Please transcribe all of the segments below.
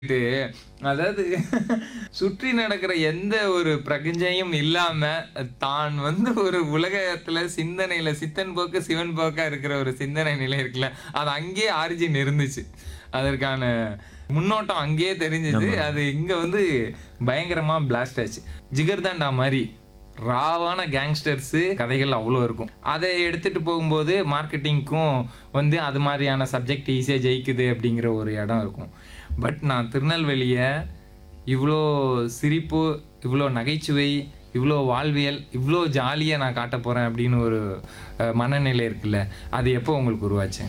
இது, அதாவது சுற்றி நடக்கிற எந்த ஒரு பிரபஞ்சையும் இல்லாம தான் வந்து ஒரு உலகத்துல சிந்தனையில சித்தன் போக்கு சிவன் போக்கா இருக்கிற ஒரு சிந்தனை நிலை இருக்குல்ல அது அங்கேயே ஆரிஜின் இருந்துச்சு அதற்கான முன்னோட்டம் அங்கேயே தெரிஞ்சது அது இங்க வந்து பயங்கரமா பிளாஸ்ட் ஆச்சு ஜிகர்தாண்டா மாதிரி ராவான கேங்ஸ்டர்ஸ் கதைகள் அவ்வளோ இருக்கும் அதை எடுத்துட்டு போகும்போது மார்க்கெட்டிங்க்கும் வந்து அது மாதிரியான சப்ஜெக்ட் ஈஸியாக ஜெயிக்குது அப்படிங்கிற ஒரு இடம் இருக்கும் பட் நான் திருநெல்வேலியை இவ்வளோ சிரிப்பு இவ்வளோ நகைச்சுவை இவ்வளோ வாழ்வியல் இவ்வளோ ஜாலியாக நான் காட்ட போகிறேன் அப்படின்னு ஒரு அஹ், மனநிலை இருக்குல்ல அது எப்போ உங்களுக்கு உருவாச்சு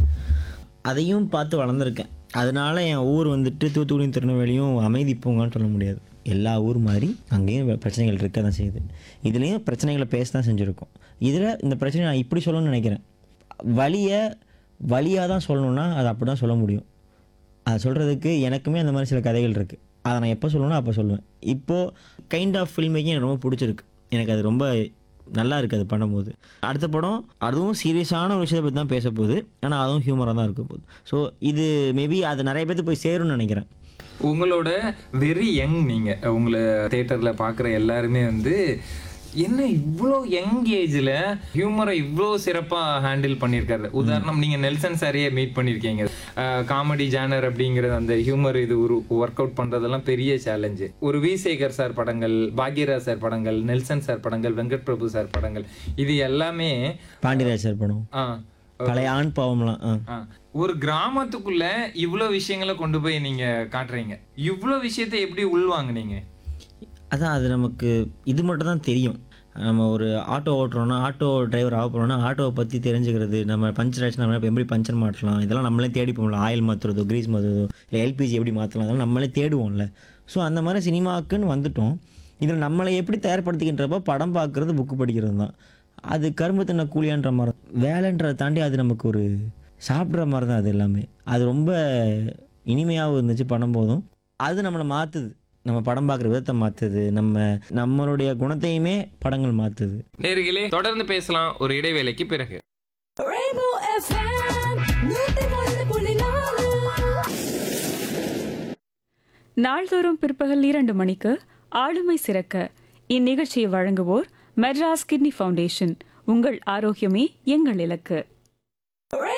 அதையும் பார்த்து வளர்ந்துருக்கேன் அதனால என் ஊர் வந்துட்டு தூத்துக்குடியும் திருநெல்வேலியும் அமைதி பூங்கான்னு சொல்ல முடியாது எல்லா ஊர் மாதிரி அங்கேயும் வெ- பிரச்சனைகள் இருக்க தான் செய்யுது இதுலேயும் பிரச்சனைகளை பேச தான் செஞ்சுருக்கோம் இதில் இந்த பிரச்சனை நான் இப்படி சொல்லணும்னு நினைக்கிறேன் வழியை வழியாக தான் சொல்லணும்னா அது அப்படி தான் சொல்ல முடியும் அதை சொல்கிறதுக்கு எனக்குமே அந்த மாதிரி சில கதைகள் இருக்குது அதை நான் எப்போ சொல்லணும்னா அப்போ சொல்லுவேன் இப்போது கைண்ட் ஆஃப் ஃபில்ம் மேக்கிங் எனக்கு ரொம்ப பிடிச்சிருக்கு எனக்கு அது ரொம்ப நல்லா இருக்குது அது பண்ணும்போது அடுத்த படம் அதுவும் சீரியஸான ஒரு விஷயத்தை பற்றி தான் பேச போகுது ஆனால் அதுவும் ஹியூமராக தான் இருக்க போகுது ஸோ இது மேபி அது நிறைய பேர்த்து போய் சேரும்னு நினைக்கிறேன் உங்களோட வெரி யங் நீங்க உங்களை தேட்டர்ல பார்க்குற எல்லாருமே வந்து என்ன இவ்வளோ யங் ஏஜ்ல ஹியூமரை இவ்வளோ சிறப்பா ஹேண்டில் பண்ணியிருக்காரு உதாரணம் நீங்க நெல்சன் சாரியே மீட் பண்ணியிருக்கீங்க காமெடி ஜானர் அப்படிங்கிறது அந்த ஹியூமர் இது ஒரு ஒர்க் அவுட் பண்றதெல்லாம் பெரிய சேலஞ்சு ஒரு வி சேகர் சார் படங்கள் பாக்யராஜ் சார் படங்கள் நெல்சன் சார் படங்கள் வெங்கட் பிரபு சார் படங்கள் இது எல்லாமே பாண்டியராஜ் சார் படம் ஆ, பழைய ஆண் பாவம்லாம் ஆ ஆ. ஒரு கிராமத்துக்குள்ள இவ்வளோ விஷயங்களை கொண்டு போய் நீங்க காட்டுறீங்க இவ்வளோ விஷயத்தை எப்படி உள்வாங்குனீங்க அதான் அது நமக்கு இது மட்டும் தான் தெரியும் நம்ம ஒரு ஆட்டோ ஓட்டுறோம்னா ஆட்டோ டிரைவர் ஆக போகிறோம்னா ஆட்டோவை பற்றி தெரிஞ்சுக்கிறது நம்ம பஞ்சர் ஆச்சுன்னா நம்ம எப்படி பஞ்சர் மாட்டலாம் இதெல்லாம் நம்மளே தேடி போகல ஆயில் மாற்றுறதோ கிரீஸ் மாற்றுறதோ இல்லை எல்பிஜி எப்படி மாற்றலாம் அதெல்லாம் நம்மளே தேடுவோம்ல ஸோ அந்த மாதிரி சினிமாக்குன்னு வந்துட்டோம் இதில் நம்மளை எப்படி தயார்படுத்திக்கின்றப்போ படம் பார்க்குறது புக்கு படிக்கிறது தான் அது கரும்பு தின்ன கூலியான்ற மாதிரி வேலைன்றதை தாண்டி அது நமக்கு ஒரு சாப்பிட்ற மாதிரி தான் அது எல்லாமே அது ரொம்ப இனிமையாகவும் இருந்துச்சு பண்ணும்போதும் அது நம்மளை மாற்றுது நம்ம படம் பார்க்குற விதத்தை மாற்றுது நம்ம நம்மளுடைய குணத்தையுமே படங்கள் மாற்றுது நேர்களே தொடர்ந்து பேசலாம் ஒரு இடைவேளைக்கு பிறகு Rainbow FM, நூத்தி ஒன்று புள்ளி நாலு. நாள்தோறும் பிற்பகல் இரண்டு மணிக்கு ஆளுமை சிறக்க இந்நிகழ்ச்சியை வழங்குவோர் மெட்ராஸ் கிட்னி ஃபவுண்டேஷன் உங்கள் ஆரோக்கியமே எங்கள் இலக்கு